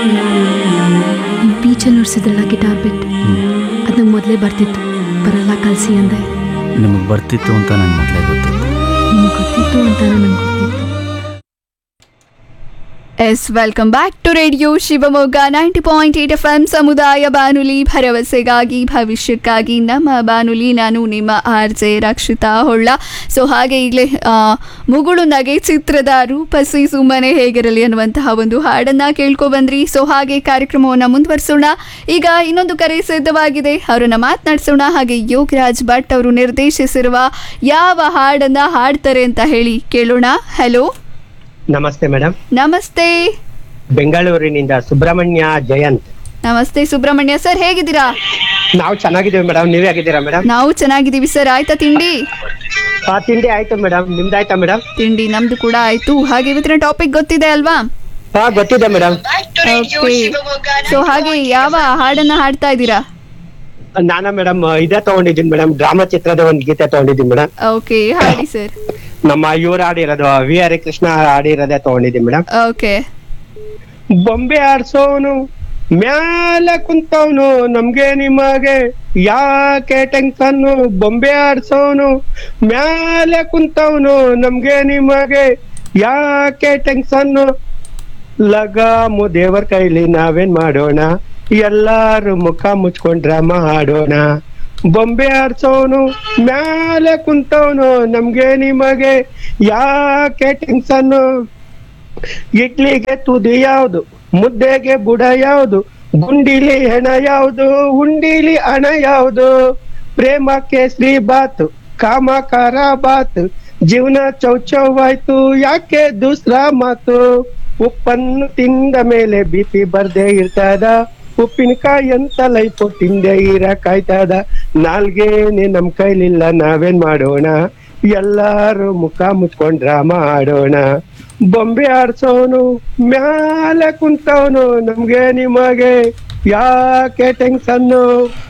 ಈ ಬೀಚಲ್ಲಿ ನುಡ್ಸಿದ್ರಲ್ಲ ಗಿಟಾರ್ ಬಿಟ್ ಅದು ನಂಗೆ ಮೊದಲೇ ಬರ್ತಿತ್ತು ಬರಲ್ಲ ಕಲಿಸಿ ಅಂದೆ ನಿಮಗೆ ಬರ್ತಿತ್ತು ಅಂತ ನಂಗೆ ಮೊದಲೇ ಗೊತ್ತಿತ್ತು ನಿಮ್ಗೆ ಗೊತ್ತಿತ್ತು ಅಂತ ನಂಗೆ ಗೊತ್ತಿತ್ತು yes welcome back to radio Shivamogga ninety point eight F M ಸಮುದಾಯ ಬಾನುಲಿ ಭರವಸೆಗಾಗಿ ಭವಿಷ್ಯಕ್ಕಾಗಿ ನಮ್ಮ ಬಾನುಲಿ ನಾನು ನಿಮ್ಮ R J Rakshitha Holla so ಹಾಗೆ ಈಗಲೇ ಮುಗುಳು ನಗೆ ಚಿತ್ರದ ರೂಪಸಿ ಸುಮ್ಮನೆ ಹೇಗಿರಲಿ ಅನ್ನುವಂತಹ ಒಂದು ಹಾಡನ್ನ ಕೇಳ್ಕೊಬಂದ್ರಿ ಸೊ ಹಾಗೆ ಕಾರ್ಯಕ್ರಮವನ್ನು ಮುಂದುವರಿಸೋಣ ಈಗ ಇನ್ನೊಂದು ಕರೆ ಸಿದ್ಧವಾಗಿದೆ ಅವರನ್ನ ಮಾತನಾಡಿಸೋಣ ಹಾಗೆ ಯೋಗರಾಜ್ ಭಟ್ ಅವರು ನಿರ್ದೇಶಿಸಿರುವ ಯಾವ ಹಾಡನ್ನ ಹಾಡ್ತಾರೆ ಅಂತ ಹೇಳಿ ಕೇಳೋಣ ಹಲೋ ನಮಸ್ತೆ ಮೇಡಮ್ ನಮಸ್ತೆ ಬೆಂಗಳೂರಿನಿಂದ ಸುಬ್ರಹ್ಮಣ್ಯ ಜಯಂತ್ ನಮಸ್ತೆ ಸುಬ್ರಹ್ಮಣ್ಯ ಸರ್ ಹೇಗಿದ್ದೀರಾ ನಾವು ಚೆನ್ನಾಗಿದ್ದೀವಿ ಮೇಡಮ್ ನೀವೇ ಆಗಿದ್ದೀರಾ ಮೇಡಮ್ ನಾವು ಚೆನ್ನಾಗಿದ್ದೀವಿ ಸರ್ ಆಯ್ತಾ ತಿಂಡಿ ಆ ತಿಂಡಿ ಆಯ್ತು ಮೇಡಮ್ ನಿಮ್ದಾಯ್ತಾ ಮೇಡಮ್ ತಿಂಡಿ ನಮ್ದು ಕೂಡ ಆಯ್ತು ಹಾಗೆ ಇವತ್ತಿನ ಟಾಪಿಕ್ ಗೊತ್ತಿದೆ ಅಲ್ವಾ ಹಾ ಗೊತ್ತಿದೆ ಮೇಡಮ್ ಓಕೆ ಸೊ ಹಾಗೆ ಯಾವ ಹಾಡನ್ನ ಹಾಡ್ತಾ ಇದ್ದೀರಾ ನಾನ ಮೇಡಮ್ ಇದೇ ತಗೊಂಡಿದ್ದೀನಿ ಮೇಡಮ್ ಡ್ರಾಮಾ ಚಿತ್ರದ ಒಂದು ಗೀತೆ ತಗೊಂಡಿದ್ದೀನಿ ಮೇಡಮ್ ಓಕೆ ಹಾಡಿ ಸರ್ ನಮ್ಮ ಇವ್ರು ಆಡಿರೋದು ವಿ ಹರಿಕೃಷ್ಣ ಆಡಿರೋದೇ ತಗೊಂಡಿದ್ದೀನಿ ಮೇಡಮ್ ಓಕೆ ಬೊಂಬೆ ಆಡ್ಸೋನು ಮ್ಯಾಲೆ ಕುಂತವನು ನಮ್ಗೆ ನಿಮಗೆ ಯಾಕೆ ಟೆನ್ಷನ್ನು ಬೊಂಬೆ ಆಡ್ಸೋನು ಮ್ಯಾಲೆ ಕುಂತವನು ನಮ್ಗೆ ನಿಮಗೆ ಯಾಕೆ ಟೆನ್ಷನ್ನು ಲಗಾಮು ದೇವರ ಕೈಲಿ ನಾವೇನ್ ಮಾಡೋಣ ಎಲ್ಲಾರು ಮುಖ ಮುಚ್ಕೊಂಡ್ ಡ್ರಾಮ ಆಡೋಣ ಬೊಂಬೆ ಆಡ್ಸೋನು ಮ್ಯಾಲೆ ಕುಂತವನು ನಮ್ಗೆ ನಿಮಗೆ ಯಾಕೆ ಟೆನ್ಷನ್ನು ಇಡ್ಲಿಗೆ ತುದಿ ಯಾವುದು ಮುದ್ದೆಗೆ ಬುಡ ಯಾವುದು ಗುಂಡಿಲಿ ಹೆಣ ಯಾವುದು ಉಂಡಿಲಿ ಹಣ ಯಾವುದು ಪ್ರೇಮಕ್ಕೆ ಶ್ರೀ ಬಾತು ಕಾಮಕಾರ ಬಾತು ಜೀವನ ಚೌಚೌವಾಯ್ತು ಯಾಕೆ ದುಸ್ರ ಮಾತು ಉಪ್ಪನ್ನು ತಿಂದ ಮೇಲೆ ಬಿ ಪಿ ಬರ್ದೇ ಇರ್ತದ ಉಪ್ಪಿನಕಾಯಿ ಅಂತ ಲೈಫು ತಿಂದೆ ಇರಕಾಯ್ತದ ನಾಲ್ಗೇನೆ ನಮ್ ಕೈಲಿಲ್ಲ ನಾವೇನ್ ಮಾಡೋಣ ಎಲ್ಲಾರು ಮುಖ ಮುಚ್ಕೊಂಡ್ ಡ್ರಾಮ ಆಡೋಣ ಬೊಂಬೆ ಆಡ್ಸೋನು ಮ್ಯಾಲೆ ಕುಂತವನು ನಮ್ಗೆ ನಿಮಗೆ ಯಾಕೆ ಟೆನ್ಷನ್ನು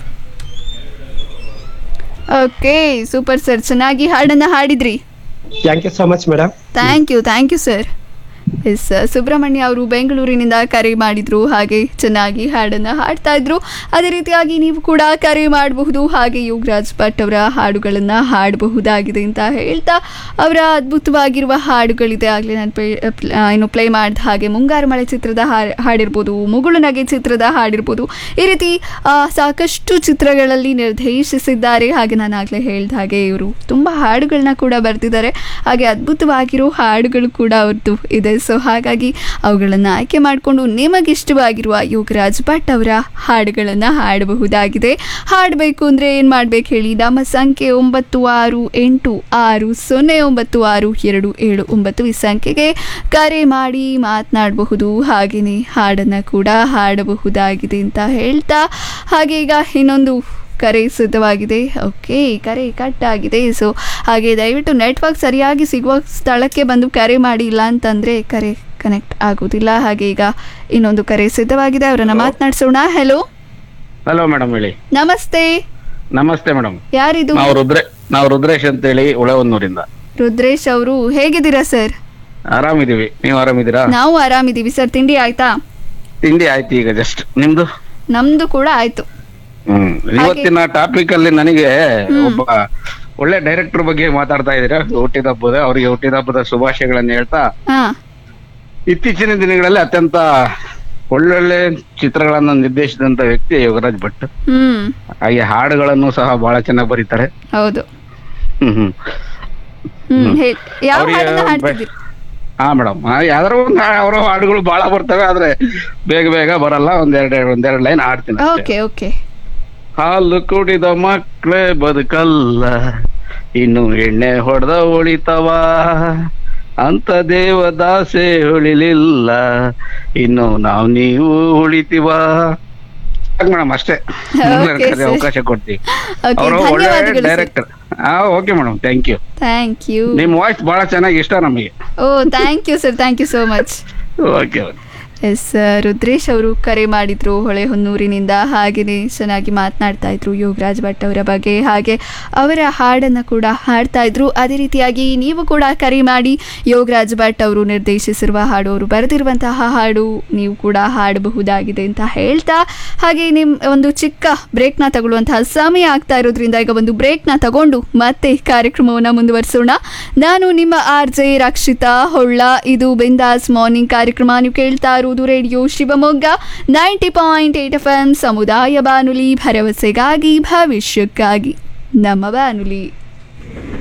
ಓಕೆ ಸೂಪರ್ ಸರ್ ಚೆನ್ನಾಗಿ ಹಾಡನ್ನ ಹಾಡಿದ್ರಿ thank you so much madam thank you thank you sir S Subrahmanya ಅವರು ಬೆಂಗಳೂರಿನಿಂದ ಕರೆ ಮಾಡಿದ್ರು ಹಾಗೆ ಚೆನ್ನಾಗಿ ಹಾಡನ್ನು ಹಾಡ್ತಾ ಇದ್ರು ಅದೇ ರೀತಿಯಾಗಿ ನೀವು ಕೂಡ ಕರೆ ಮಾಡಬಹುದು ಹಾಗೆ ಯೋಗರಾಜ್ ಭಟ್ ಅವರ ಹಾಡುಗಳನ್ನು ಹಾಡಬಹುದಾಗಿದೆ ಅಂತ ಹೇಳ್ತಾ ಅವರ ಅದ್ಭುತವಾಗಿರುವ ಹಾಡುಗಳಿದೆ ಆಗಲೇ ನಾನು ಪ್ಲೇ ಏನು ಪ್ಲೇ ಮಾಡಿದ ಹಾಗೆ ಮುಂಗಾರು ಮಳೆ ಚಿತ್ರದ ಹಾ- ಹಾಡಿರ್ಬೋದು ಮುಗುಳು ನಗೆ ಚಿತ್ರದ ಹಾಡಿರ್ಬೋದು ಈ ರೀತಿ ಆ, ಸಾಕಷ್ಟು ಚಿತ್ರಗಳಲ್ಲಿ ನಿರ್ದೇಶಿಸಿದ್ದಾರೆ ಹಾಗೆ ನಾನು ಆಗಲೇ ಹೇಳಿದ ಹಾಗೆ ಇವರು ತುಂಬ ಹಾಡುಗಳನ್ನ ಕೂಡ ಬರೆದಿದ್ದಾರೆ ಹಾಗೆ ಅದ್ಭುತವಾಗಿರೋ ಹಾಡುಗಳು ಕೂಡ ಅವ್ರದ್ದು ಇದೆ ಸೊ ಹಾಗಾಗಿ ಅವುಗಳನ್ನು ಆಯ್ಕೆ ಮಾಡಿಕೊಂಡು ನಿಮಗಿಷ್ಟವಾಗಿರುವ ಯೋಗರಾಜ್ ಭಟ್ ಅವರ ಹಾಡುಗಳನ್ನು ಹಾಡಬಹುದಾಗಿದೆ ಹಾಡಬೇಕು ಅಂದರೆ ಏನು ಮಾಡಬೇಕು ಹೇಳಿ ನಮ್ಮ ಸಂಖ್ಯೆ ಒಂಬತ್ತು ಆರು ಎಂಟು ಆರು ಸೊನ್ನೆ ಒಂಬತ್ತು ಆರು ಎರಡು ಏಳು ಒಂಬತ್ತು ಈ ಸಂಖ್ಯೆಗೆ ಕರೆ ಮಾಡಿ ಮಾತನಾಡಬಹುದು ಹಾಗೆಯೇ ಹಾಡನ್ನು ಕೂಡ ಹಾಡಬಹುದಾಗಿದೆ ಅಂತ ಹೇಳ್ತಾ ಹಾಗೆ ಈಗ ಇನ್ನೊಂದು ಕರೆ ಸಿದ್ಧವಾಗಿದೆ ಓಕೆ ಕರೆ ಕಟ್ ಆಗಿದೆ ಸೊ ಹಾಗೆ ದಯವಿಟ್ಟು ನೆಟ್ವರ್ಕ್ ಸರಿಯಾಗಿ ಸಿಗುವ ಸ್ಥಳಕ್ಕೆ ಬಂದು ಕರೆ ಮಾಡಿ ಇಲ್ಲ ಅಂತಂದರೆ ಕರೆ ಕನೆಕ್ಟ್ ಆಗೋದಿಲ್ಲ ಹಾಗೆ ಈಗ ಇನ್ನೊಂದು ಕರೆ ಸಿದ್ಧವಾಗಿದೆ ಅವರನ್ನ ಮಾತನಾಡಿಸೋಣ ಹೆಲೋ ಹಲೋ ಮೇಡಮ್ ಹೇಳಿ ನಮಸ್ತೆ ನಮಸ್ತೆ ಮೇಡಮ್ ಯಾರಿದು ನಾವು ರುದ್ರೆ ನಾವು ರುದ್ರೇಶ್ ಅಂತ ಹೇಳಿ ಉಳವನ್ನೂರಿಂದ ರುದ್ರೇಶ್ ಅವರು ಹೇಗಿದ್ದೀರಾ ಸರ್ ಆರಾಮಿದೀವಿ ನೀವು ಆರಾಮಿದ್ದೀರಾ ನಾವು ಆರಾಮಿದ್ದೀವಿ ಸರ್ ತಿಂಡಿ ಆಯ್ತಾ ತಿಂಡಿ ಆಯ್ತು ಈಗ ಜಸ್ಟ್ ನಿಮ್ದು ನಮ್ದು ಕೂಡ ಆಯ್ತು ಹ್ಮ್ ಇವತ್ತಿನ ಟಾಪಿಕ್ ಅಲ್ಲಿ ನನಗೆ ಒಬ್ಬ ಒಳ್ಳೆ ಡೈರೆಕ್ಟರ್ ಬಗ್ಗೆ ಮಾತಾಡ್ತಾ ಇದ್ದೀರಾ ಹುಟ್ಟಿದ ಹಬ್ಬದ ಅವರಿಗೆ ಹುಟ್ಟಿದ ಹಬ್ಬದ ಶುಭಾಶಯಗಳನ್ನ ಹೇಳ್ತಾ ಹಾ ಇತ್ತೀಚಿನ ದಿನಗಳಲ್ಲಿ ಅತ್ಯಂತ ಒಳ್ಳೊಳ್ಳೆ ಚಿತ್ರಗಳನ್ನ ನಿರ್ದೇಶಿಸಿದಂತ ವ್ಯಕ್ತಿ ಯೋಗರಾಜ್ ಭಟ್ ಹ್ಮ್ ಹಾಗೆ ಹಾಡುಗಳನ್ನು ಸಹ ಬಹಳ ಚೆನ್ನಾಗಿ ಬರೀತಾರೆ ಹೌದು ಹ್ಮ್ ಹ್ಮ್ ಹ್ಮ್ ಹೇಳಿ ಯಾವ ಅವ್ರಿಗೆ ಹಾಡನ್ನ ಬೆ- ಹಾಡ್ತಿದ್ದೀರಿ ಹಾ ಮೇಡಮ್ ಯಾವ್ದಾರ ಒಂದ್ ಅವರ ಹಾಡುಗಳು ಬಹಳ ಬರ್ತವೆ ಆದ್ರೆ ಬೇಗ ಬೇಗ ಬರಲ್ಲ ಒಂದೆರಡು ಒಂದೆರಡು ಲೈನ್ ಹಾಡ್ತೀನಿ ಅಷ್ಟೇ. ಓಕೆ ಓಕೆ ಹಾಲು ಕುಡಿದ ಮಕ್ಳೇ ಬದುಕಲ್ಲ ಇನ್ನು ಎಣ್ಣೆ ಹೊಡೆದ ಉಳಿತವ ಅಂತ ದೇವದಾಸೆ ಉಳಿಲಿಲ್ಲ ಇನ್ನು ನಾವ್ ನೀವು ಉಳಿತೀವ ಮೇಡಮ್ ಅಷ್ಟೇ Okay, sir. ಅವಕಾಶ ಕೊಡ್ತೀವಿ ಓಕೆ ಅವರು ಒಳ್ಳೆ ಧನ್ಯವಾದಗಳು ಸರ್ ಡೈರೆಕ್ಟರ್ ಹಾ okay madam thank you thank you ನಿಮ್ ವಾಯ್ಸ್ ಬಹಳ ಚೆನ್ನಾಗಿ ಇಷ್ಟ ನಮಗೆ ಓ thank you sir thank you so much okay okay S Rudresh ಅವರು ಕರೆ ಮಾಡಿದ್ರು ಹೊಳೆಹೊನ್ನೂರಿನಿಂದ ಹಾಗೆಯೇ ಚೆನ್ನಾಗಿ ಮಾತನಾಡ್ತಾ ಇದ್ರು ಯೋಗರಾಜ್ ಭಟ್ ಅವರ ಬಗ್ಗೆ ಹಾಗೆ ಅವರ ಹಾಡನ್ನು ಕೂಡ ಹಾಡ್ತಾ ಇದ್ರು ಅದೇ ರೀತಿಯಾಗಿ ನೀವು ಕೂಡ ಕರೆ ಮಾಡಿ ಯೋಗರಾಜ್ ಭಟ್ ಅವರು ನಿರ್ದೇಶಿಸಿರುವ ಹಾಡು ಅವರು ಬರೆದಿರುವಂತಹ ಹಾಡು ನೀವು ಕೂಡ ಹಾಡಬಹುದಾಗಿದೆ ಅಂತ ಹೇಳ್ತಾ ಹಾಗೆ ನಿಮ್ಮ ಒಂದು ಚಿಕ್ಕ ಬ್ರೇಕ್ನ ತಗೊಳ್ಳುವಂತಹ ಸಮಯ ಆಗ್ತಾ ಇರೋದ್ರಿಂದ ಈಗ ಒಂದು ಬ್ರೇಕ್ನ ತಗೊಂಡು ಮತ್ತೆ ಕಾರ್ಯಕ್ರಮವನ್ನು ಮುಂದುವರಿಸೋಣ ನಾನು ನಿಮ್ಮ ಆರ್ ಜೆ ರಕ್ಷಿತಾ ಹೊಳ್ಳ ಇದು ಬಿಂದಾಸ್ ಮಾರ್ನಿಂಗ್ ಕಾರ್ಯಕ್ರಮ ನೀವು ಕೇಳ್ತಾ ಇರುವುದು radio Shivamogga ninety point eight F M ಸಮುದಾಯ ಬಾನುಲಿ ಭರವಸೆಗಾಗಿ ಭವಿಷ್ಯಕ್ಕಾಗಿ ನಮ್ಮ ಬಾನುಲಿ